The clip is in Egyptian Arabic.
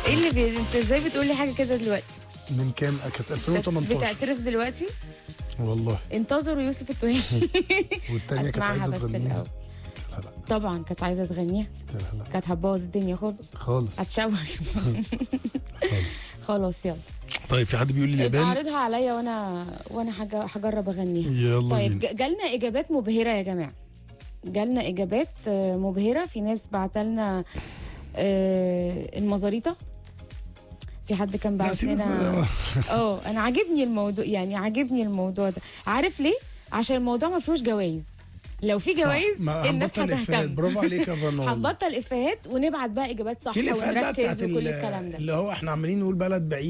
ايه اللي بي... انت ازاي بتقولي حاجه كده دلوقتي من كام كانت 2018 بتعترف دلوقتي والله انتظروا يوسف التوهاني والتانية كانت اسمعها عايزه بس تغنيها الاول قلت لها لا طبعا كانت عايزه تغنيها قلت لها لا كانت هتبوظ الدنيا خالص خالص هتشوش خالص خلاص يلا طيب في حد بيقول لي يبقى اليابان عرضها عليا وانا وانا حاجة هجرب اغنيها يلا طيب بينا ج- جالنا اجابات مبهره يا جماعه جالنا اجابات آه، مبهره في ناس بعتلنا آه، المزاريطه في حد كان لا بعت سيبك لنا بقى. اه انا عاجبني الموضوع يعني عاجبني الموضوع ده عارف ليه عشان الموضوع ما فيهوش جوائز لو في صح. جوائز ما الناس هنبطل إفيهات. هتهتم برافو عليك يا فنان والله. هنبطل افيهات ونبعت بقى اجابات صح في الافيهات بقى ونركز بتاعت وكل ال- الكلام ده اللي هو احنا عمالين نقول بلد بعيد